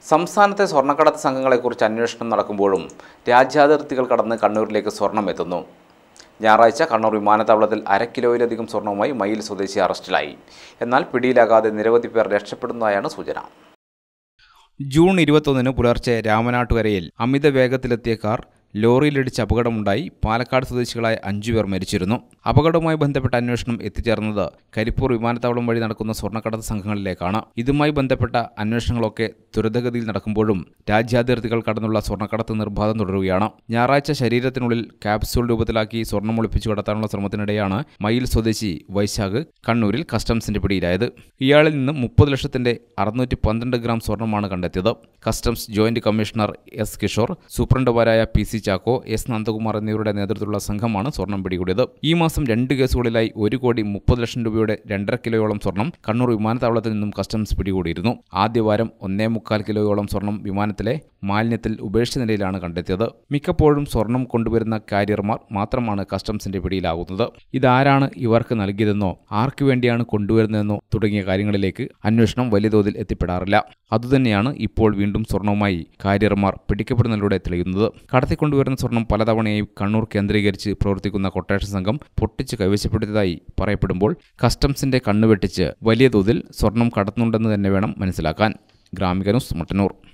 സംസ്ഥാനത്തെ സ്വർണ്ണക്കടത്ത് സംഘങ്ങളെക്കുറിച്ച് അന്വേഷണം നടക്കുമ്പോഴും രാജ്യാതിർത്തികൾ കടന്ന് കണ്ണൂരിലേക്ക് സ്വർണം എത്തുന്നു ഞായറാഴ്ച കണ്ണൂർ വിമാനത്താവളത്തിൽ അര കിലോയിലധികം സ്വർണവുമായി മയിൽ സ്വദേശി അറസ്റ്റിലായി എന്നാൽ പിടിയിലാകാതെ നിരവധി പേർ രക്ഷപ്പെടുന്നതായാണ് സൂചന ജൂൺ ഇരുപത്തൊന്നിന് പുലർച്ചെ രാമനാട്ടുകരയിൽ അമിത വേഗത്തിലെത്തിയ കാർ ലോറിയിലിടിച്ച് അപകടമുണ്ടായി പാലക്കാട് സ്വദേശികളായ അഞ്ചുപേർ മരിച്ചിരുന്നു അപകടവുമായി ബന്ധപ്പെട്ട അന്വേഷണം എത്തിച്ചേർന്നത് കരിപ്പൂർ വിമാനത്താവളം വഴി നടക്കുന്ന സ്വർണ്ണക്കടത്ത് സംഘങ്ങളിലേക്കാണ് ഇതുമായി ബന്ധപ്പെട്ട അന്വേഷണങ്ങളൊക്കെ ത്വരിതഗതിയിൽ നടക്കുമ്പോഴും രാജ്യാതിർത്തികൾ കടന്നുള്ള സ്വർണ്ണക്കടത്ത് നിർബാധം തുടരുകയാണ് ഞായറാഴ്ച ശരീരത്തിനുള്ളിൽ ക്യാപ്സ്യൂൾ രൂപത്തിലാക്കി സ്വർണം ഒളിപ്പിച്ചു കടത്താനുള്ള ശ്രമത്തിനിടെയാണ് മയിൽ സ്വദേശി വൈശാഖ് കണ്ണൂരിൽ കസ്റ്റംസിന്റെ പിടിയിലായത് ഇയാളിൽ നിന്ന് മുപ്പത് ലക്ഷത്തിന്റെ അറുന്നൂറ്റി പന്ത്രണ്ട് ഗ്രാം സ്വർണ്ണമാണ് കണ്ടെത്തിയത് customs joint commissioner S Kishore സൂപ്രണ്ടുമാരായ P C Chacko S Nandakumar എന്നിവരുടെ നേതൃത്വത്തിലുള്ള സംഘമാണ് സ്വർണം പിടികൂടിയത് ഈ മാസം രണ്ട് കേസുകളിലായി ഒരു കോടി മുപ്പത് ലക്ഷം രൂപയുടെ രണ്ടര കിലോയോളം സ്വർണം കണ്ണൂർ വിമാനത്താവളത്തിൽ നിന്നും കസ്റ്റംസ് പിടികൂടിയിരുന്നു ആദ്യവാരം ഒന്നേ മുക്കാൽ കിലോയോളം സ്വർണം വിമാനത്തിലെ മാലിന്യത്തിൽ ഉപേക്ഷിച്ച നിലയിലാണ് കണ്ടെത്തിയത് മിക്കപ്പോഴും സ്വർണം കൊണ്ടുവരുന്ന കാരിയർമാർ മാത്രമാണ് കസ്റ്റംസിന്റെ പിടിയിലാകുന്നത് ഇതാരാണ് ഇവർക്ക് നൽകിയതെന്നോ ആർക്കു വേണ്ടിയാണ് കൊണ്ടുവരുന്നതെന്നോ തുടങ്ങിയ കാര്യങ്ങളിലേക്ക് അന്വേഷണം വലിയ തോതിൽ എത്തിപ്പെടാറില്ല അതുതന്നെയാണ് ഇപ്പോൾ വീണ്ടും സ്വർണവുമായി കാരിയർമാർ പിടിക്കപ്പെടുന്നതിലൂടെ തെളിയുന്നത് കടത്തിക്കൊണ്ടുവരുന്ന സ്വർണം പലതവണയായി കണ്ണൂർ കേന്ദ്രീകരിച്ച് പ്രവർത്തിക്കുന്ന കൊട്ടേഷൻ സംഘം പൊട്ടിച്ച് കൈവശപ്പെടുത്തിയതായി പറയപ്പെടുമ്പോൾ കസ്റ്റംസിന്റെ കണ്ണുവെട്ടിച്ച് വലിയ തോതിൽ സ്വർണം കടത്തുന്നുണ്ടെന്ന് തന്നെ വേണം മനസ്സിലാക്കാൻ ഗ്രാമിക ന്യൂസ് മട്ടന്നൂർ